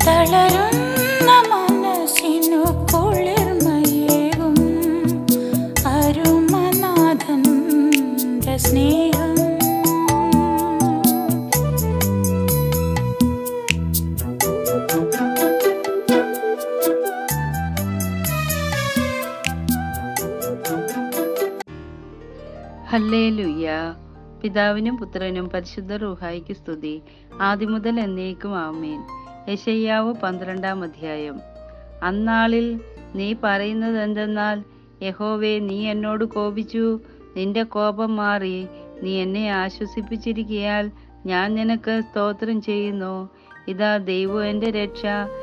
തളരുന്ന മനസ്സിനു കുളിർമയേകും അരുമനാഥന്റെ സ്നേഹം ഹല്ലേലൂയ പിതാവിനും പുത്രനും പരിശുദ്ധ റൂഹായിക്ക് സ്തുതി ആദിമുതൽ എന്നേക്കും ആമേൻ യശയ്യാവ് പന്ത്രണ്ടാം അധ്യായം അന്നാളിൽ നീ പറയുന്നത് എന്തെന്നാൽ യഹോവേ നീ എന്നോട് കോപിച്ചു നിന്റെ കോപം മാറി നീ എന്നെ ആശ്വസിപ്പിച്ചിരിക്കയാൽ ഞാൻ നിനക്ക് സ്തോത്രം ചെയ്യുന്നു ഇതാ ദൈവം എൻ്റെ രക്ഷ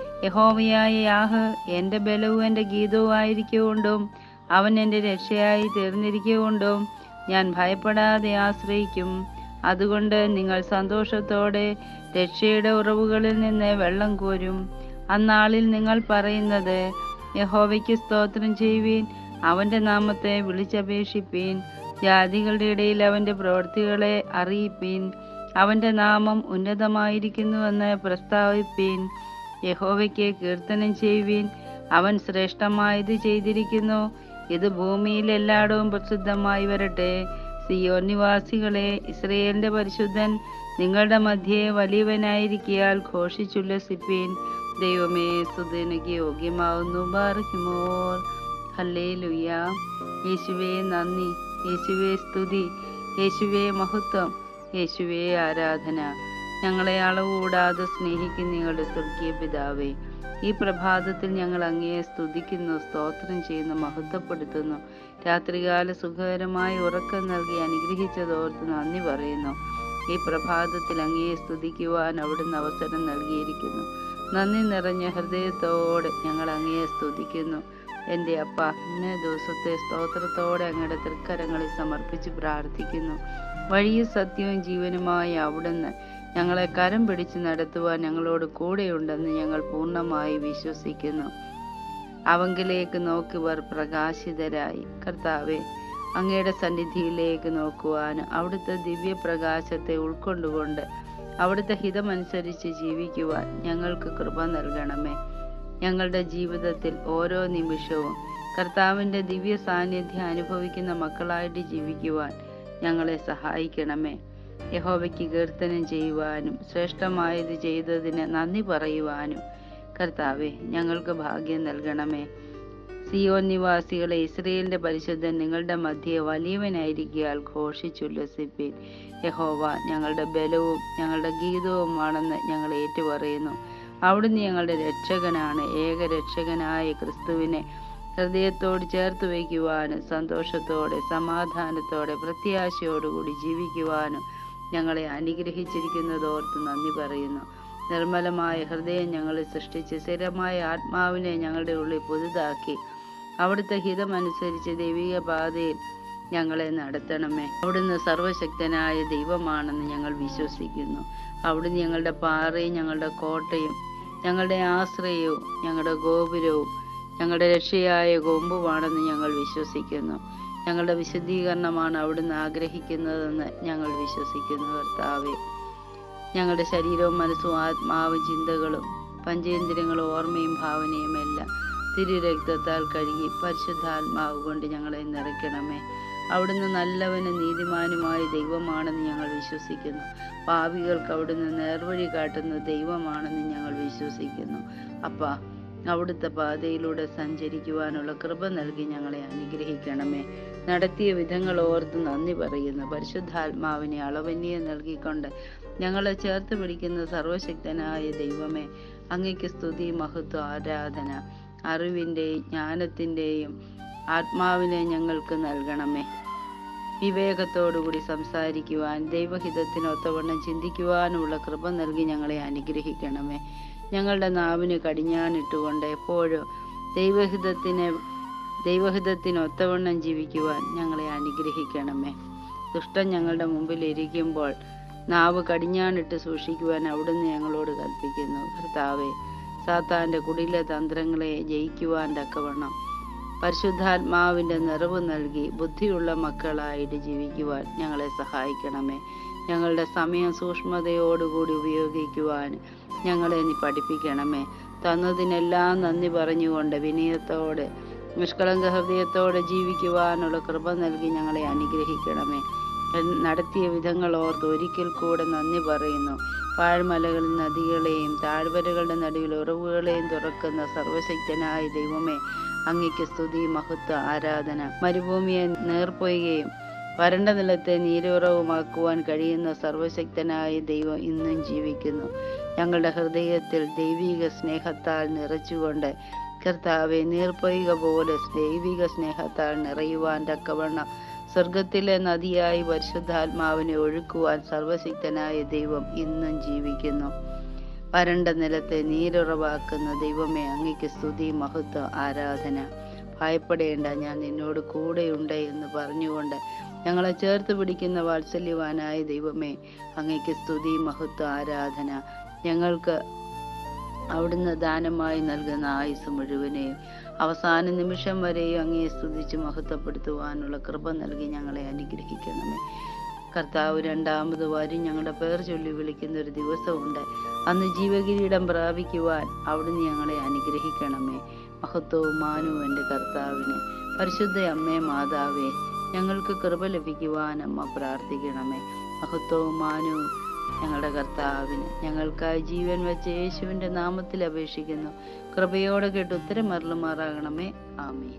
യഹോവയായ യാഹ് എൻ്റെ ബലവും എൻ്റെ ഗീതവും ആയിരിക്കൊണ്ടും അവൻ എൻ്റെ രക്ഷയായി തീർന്നിരിക്കൊണ്ടും ഞാൻ ഭയപ്പെടാതെ ആശ്രയിക്കും അതുകൊണ്ട് നിങ്ങൾ സന്തോഷത്തോടെ രക്ഷയുടെ ഉറവുകളിൽ നിന്ന് വെള്ളം കോരും അന്നാളിൽ നിങ്ങൾ പറയുന്നത് യഹോവയ്ക്ക് സ്തോത്രം ചെയ്യുവീൻ അവന്റെ നാമത്തെ വിളിച്ചപേക്ഷിപ്പീൻ ജാതികളുടെ ഇടയിൽ അവന്റെ പ്രവൃത്തികളെ അറിയിപ്പീൻ അവന്റെ നാമം ഉന്നതമായിരിക്കുന്നുവെന്ന് പ്രസ്താവിപ്പീൻ യഹോവയ്ക്ക് കീർത്തനം ചെയ്യുവീൻ അവൻ ശ്രേഷ്ഠമായത് ചെയ്തിരിക്കുന്നു ഇത് ഭൂമിയിൽ എല്ലായിടവും പ്രസിദ്ധമായി വരട്ടെ സിയോൻ നിവാസികളെ ഇസ്രയേലിന്റെ പരിശുദ്ധൻ നിങ്ങളുടെ മധ്യേ വലിയവനായിരിക്കിയാൽ ഘോഷിച്ചുല്ലസിപ്പീൻ ദൈവമേ സുതനക്ക് യോഗ്യമാവുന്നു ബാർഹിമോർ ഹല്ലേ ലുയ്യ യേശുവേ നന്ദി യേശുവേ സ്തുതി യേശുവേ മഹത്വം യേശുവേ ആരാധന ഞങ്ങളെ അളവുകൂടാതെ സ്നേഹിക്കുന്ന നിങ്ങളുടെ സ്വർഗീയ പിതാവേ ഈ പ്രഭാതത്തിൽ ഞങ്ങൾ അങ്ങയെ സ്തുതിക്കുന്നു സ്തോത്രം ചെയ്യുന്നു മഹത്വപ്പെടുത്തുന്നു രാത്രികാല സുഖകരമായ ഉറക്കം നൽകി അനുഗ്രഹിച്ചതോർത്ത് നന്ദി പറയുന്നു ഈ പ്രഭാതത്തിൽ അങ്ങയെ സ്തുതിക്കുവാൻ അവിടുന്ന് അവസരം നൽകിയിരിക്കുന്നു നന്ദി നിറഞ്ഞ ഹൃദയത്തോടെ ഞങ്ങൾ അങ്ങയെ സ്തുതിക്കുന്നു എൻ്റെ അപ്പ ഇന്ന ദിവസത്തെ സ്തോത്രത്തോടെ അങ്ങയുടെ തൃക്കരങ്ങളിൽ സമർപ്പിച്ച് പ്രാർത്ഥിക്കുന്നു വഴിയും സത്യവും ജീവനുമായ അവിടുന്ന് ഞങ്ങളെ കരം പിടിച്ച് നടത്തുവാൻ ഞങ്ങളോട് കൂടെയുണ്ടെന്ന് ഞങ്ങൾ പൂർണ്ണമായി വിശ്വസിക്കുന്നു അവങ്കിലേക്ക് നോക്കിയവർ പ്രകാശിതരായി കർത്താവെ അങ്ങയുടെ സന്നിധിയിലേക്ക് നോക്കുവാനും അവിടുത്തെ ദിവ്യപ്രകാശത്തെ ഉൾക്കൊണ്ടുകൊണ്ട് അവിടുത്തെ ഹിതമനുസരിച്ച് ജീവിക്കുവാൻ ഞങ്ങൾക്ക് കൃപ നൽകണമേ ഞങ്ങളുടെ ജീവിതത്തിൽ ഓരോ നിമിഷവും കർത്താവിൻ്റെ ദിവ്യ സാന്നിധ്യം അനുഭവിക്കുന്ന മക്കളായിട്ട് ജീവിക്കുവാൻ ഞങ്ങളെ സഹായിക്കണമേ യഹോവയ്ക്ക് കീർത്തനം ചെയ്യുവാനും ശ്രേഷ്ഠമായത് ചെയ്തതിന് നന്ദി പറയുവാനും കർത്താവെ ഞങ്ങൾക്ക് ഭാഗ്യം നൽകണമേ സിയോൻ നിവാസികളെ ഇസ്രയേലിന്റെ പരിശുദ്ധൻ നിങ്ങളുടെ മധ്യേ വലിയവനായിരിക്കാൽ ഘോഷിച്ചുല്ലസിപ്പീൻ യഹോവ ഞങ്ങളുടെ ബലവും ഞങ്ങളുടെ ഗീതവുമാണെന്ന് ഞങ്ങൾ ഏറ്റുപറയുന്നു അവിടുന്ന് ഞങ്ങളുടെ രക്ഷകനാണ് ഏക രക്ഷകനായ ക്രിസ്തുവിനെ ഹൃദയത്തോട് ചേർത്ത് വയ്ക്കുവാനും സന്തോഷത്തോടെ സമാധാനത്തോടെ പ്രത്യാശയോടുകൂടി ജീവിക്കുവാനും ഞങ്ങളെ അനുഗ്രഹിച്ചിരിക്കുന്നതോർത്ത് നന്ദി പറയുന്നു നിർമ്മലമായ ഹൃദയം ഞങ്ങളെ സൃഷ്ടിച്ച് സ്ഥിരമായ ആത്മാവിനെ ഞങ്ങളുടെ ഉള്ളിൽ പുതുതാക്കി അവിടുത്തെ ഹിതമനുസരിച്ച് ദൈവിക പാതയിൽ ഞങ്ങളെ നടത്തണമേ അവിടുന്ന് സർവശക്തനായ ദൈവമാണെന്ന് ഞങ്ങൾ വിശ്വസിക്കുന്നു അവിടുന്ന് ഞങ്ങളുടെ പാറയും ഞങ്ങളുടെ കോട്ടയും ഞങ്ങളുടെ ആശ്രയവും ഞങ്ങളുടെ ഗോപുരവും ഞങ്ങളുടെ രക്ഷയായ കൊമ്പുമാണെന്ന് ഞങ്ങൾ വിശ്വസിക്കുന്നു ഞങ്ങളുടെ വിശുദ്ധീകരണമാണ് അവിടുന്ന് ആഗ്രഹിക്കുന്നതെന്ന് ഞങ്ങൾ വിശ്വസിക്കുന്നു കർത്താവെ ഞങ്ങളുടെ ശരീരവും മനസ്സും ആത്മാവും ചിന്തകളും പഞ്ചേന്ദ്രിയങ്ങളും ഓർമ്മയും ഭാവനയും എല്ലാം തിരുരക്തത്താൽ കഴുകി പരിശുദ്ധാത്മാവ് കൊണ്ട് ഞങ്ങളെ നിറയ്ക്കണമേ അവിടുന്ന് നല്ലവനും നീതിമാനുമായ ദൈവമാണെന്ന് ഞങ്ങൾ വിശ്വസിക്കുന്നു പാപികൾക്ക് അവിടുന്ന് നേർവഴി കാട്ടുന്ന ദൈവമാണെന്ന് ഞങ്ങൾ വിശ്വസിക്കുന്നു അപ്പ അവിടുത്തെ പാതയിലൂടെ സഞ്ചരിക്കുവാനുള്ള കൃപ നൽകി ഞങ്ങളെ അനുഗ്രഹിക്കണമേ നടത്തിയ വിധങ്ങൾ ഓർത്ത് നന്ദി പറയുന്നു പരിശുദ്ധാത്മാവിനെ അളവന്യെ നൽകിക്കൊണ്ട് ഞങ്ങളെ ചേർത്ത് പിടിക്കുന്ന സർവശക്തനായ ദൈവമേ അങ്ങയ്ക്ക് സ്തുതി മഹത്വ ആരാധന അറിവിൻ്റെയും ജ്ഞാനത്തിൻ്റെയും ആത്മാവിനെ ഞങ്ങൾക്ക് നൽകണമേ വിവേകത്തോടുകൂടി സംസാരിക്കുവാൻ ദൈവഹിതത്തിനൊത്തവണ്ണം ചിന്തിക്കുവാനുമുള്ള കൃപ നൽകി ഞങ്ങളെ അനുഗ്രഹിക്കണമേ ഞങ്ങളുടെ നാവിന് കടിഞ്ഞാണിട്ടുകൊണ്ട് എപ്പോഴും ദൈവഹിതത്തിന് ദൈവഹിതത്തിനൊത്തവണ്ണം ജീവിക്കുവാൻ ഞങ്ങളെ അനുഗ്രഹിക്കണമേ ദുഷ്ടൻ ഞങ്ങളുടെ മുമ്പിൽ ഇരിക്കുമ്പോൾ നാവ് കടിഞ്ഞാണിട്ട് സൂക്ഷിക്കുവാൻ അവിടുന്ന് ഞങ്ങളോട് കൽപ്പിക്കുന്നു കർത്താവെ സാത്താന്റെ കുടില തന്ത്രങ്ങളെ ജയിക്കുവാൻ തക്കവണ്ണം പരിശുദ്ധാത്മാവിൻ്റെ നിറവ് നൽകി ബുദ്ധിയുള്ള മക്കളായിട്ട് ജീവിക്കുവാൻ ഞങ്ങളെ സഹായിക്കണമേ ഞങ്ങളുടെ സമയം സൂക്ഷ്മതയോടുകൂടി ഉപയോഗിക്കുവാൻ ഞങ്ങളെ നീ പഠിപ്പിക്കണമേ തന്നതിനെല്ലാം നന്ദി പറഞ്ഞുകൊണ്ട് വിനയത്തോടെ നിഷ്കളങ്ക ഹൃദയത്തോടെ ജീവിക്കുവാനുള്ള കൃപ നൽകി ഞങ്ങളെ അനുഗ്രഹിക്കണമേ എൻ- നടത്തിയ വിധങ്ങൾ ഓർത്ത് ഒരിക്കൽ കൂടെ നന്ദി പറയുന്നു പാഴ്മലകളിൽ നദികളെയും താഴ്വരകളുടെ നടുവിൽ ഉറവുകളെയും തുറക്കുന്ന സർവശക്തനായ ദൈവമേ അങ്ങയ്ക്ക് സ്തുതി മഹത്വ ആരാധന മരുഭൂമിയെ നേർപ്പൊയ്കയും വരണ്ട നിലത്തെ നീരുറവുമാക്കുവാൻ കഴിയുന്ന സർവശക്തനായ ദൈവം ഇന്നും ജീവിക്കുന്നു ഞങ്ങളുടെ ഹൃദയത്തിൽ ദൈവിക സ്നേഹത്താൽ നിറച്ചുകൊണ്ട് കർത്താവെ നീർപ്പൊയ്ക പോലെ ദൈവിക സ്നേഹത്താൽ നിറയുവാൻ തക്കവണ്ണം സ്വർഗത്തിലെ നദിയായി പരിശുദ്ധാത്മാവിനെ ഒഴുക്കുവാൻ സർവശക്തനായ ദൈവം ഇന്നും ജീവിക്കുന്നു വരണ്ട നിലത്തെ നീരുറവാക്കുന്ന ദൈവമേ അങ്ങയ്ക്ക് സ്തുതി മഹത്വം ആരാധന ഭയപ്പെടേണ്ട ഞാൻ നിന്നോട് കൂടെയുണ്ട് എന്ന് പറഞ്ഞുകൊണ്ട് ഞങ്ങളെ ചേർത്ത് പിടിക്കുന്ന വാത്സല്യവാനായ ദൈവമേ അങ്ങയ്ക്ക് സ്തുതി മഹത്വ ആരാധന ഞങ്ങൾക്ക് അവിടുന്ന് ദാനമായി നൽകുന്ന ആയുസ് മുഴുവനെയും അവസാന നിമിഷം വരെയും അങ്ങയെ സ്തുതിച്ച് മഹത്വപ്പെടുത്തുവാനുള്ള കൃപ നൽകി ഞങ്ങളെ അനുഗ്രഹിക്കണമേ കർത്താവ് രണ്ടാമത് വരും ഞങ്ങളുടെ പേർ ചൊല്ലി വിളിക്കുന്ന ഒരു ദിവസമുണ്ട് അന്ന് ജീവകിരീടം പ്രാപിക്കുവാൻ അവിടുന്ന് ഞങ്ങളെ അനുഗ്രഹിക്കണമേ മഹത്വവും മാനവും എൻ്റെ കർത്താവിന് പരിശുദ്ധ അമ്മേ മാതാവേ ഞങ്ങൾക്ക് കൃപ ലഭിക്കുവാൻ അമ്മ പ്രാർത്ഥിക്കണമേ മഹത്വവും മാനവും ഞങ്ങളുടെ കർത്താവിന് ഞങ്ങൾക്കായി ജീവൻ വെച്ച യേശുവിൻ്റെ നാമത്തിൽ അപേക്ഷിക്കുന്നു കൃപയോടെ കേട്ട് ഉത്തരം മറലുമാറാകണമേ ആമേ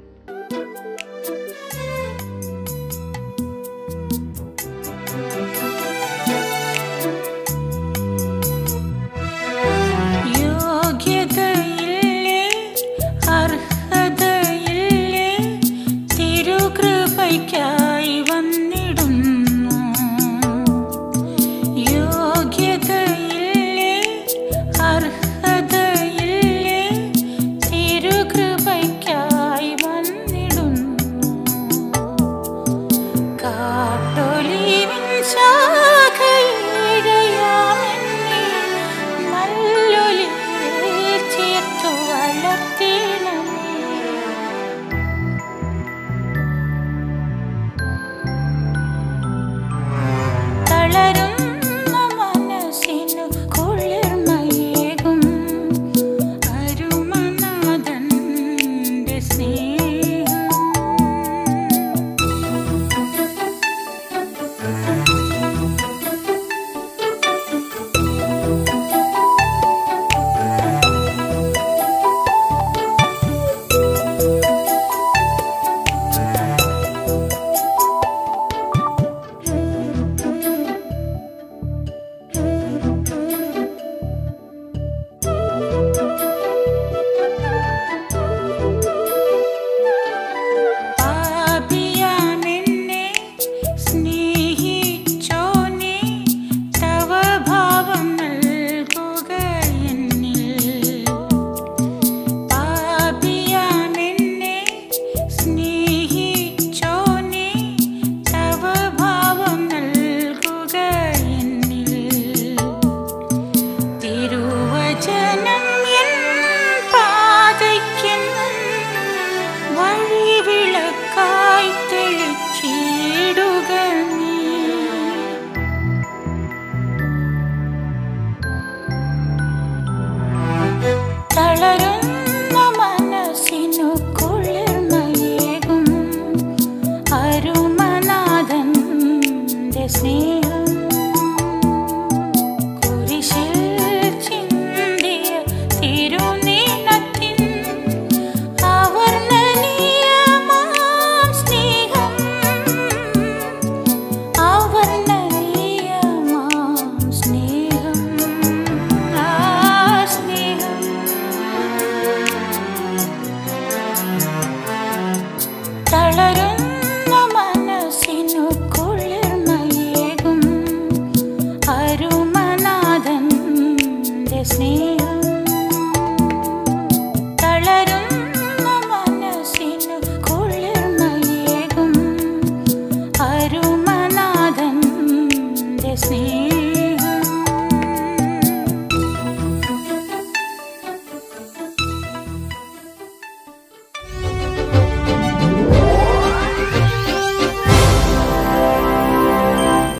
യോഗ്യതയില്ലേ അർഹതയില്ലേ തിരുകൃപയ്ക്കായി വന്നിടുന്നു യോഗ്യതയില്ലേ അർഹതയില്ലേ തിരുകൃപയ്ക്കായി വന്നിടുന്നു കാട്ടൊലിവിൻ ശാഖയിഴയാമെന്നെ നല്ലൊലിവിൽ ചേർത്തു വളർത്തിണമേ തളരുന്ന മനസ്സിനു കുളിർമയേകും അരുമനാഥന്റെ സ്നേഹം പാപിയാമെന്നെ സ്നേഹിച്ചോനെ തവ ഭാവം നൽകുക എന്നിൽ പാപിയാമെന്നെ സ്നേഹിച്ചോനെ തവ ഭാവം നൽകുക എന്നിൽ തിരുവചനം എൻ പാതയ്ക്കെന്നും വഴിവിളക്കായി തെളിച്ചിടുക നീ തളരുന്ന മനസ്സിനു കുളിർമയേകും അരുമനാഥന്റെ സ്നേഹം കുരിശിൽ ചിന്തിയ തിരു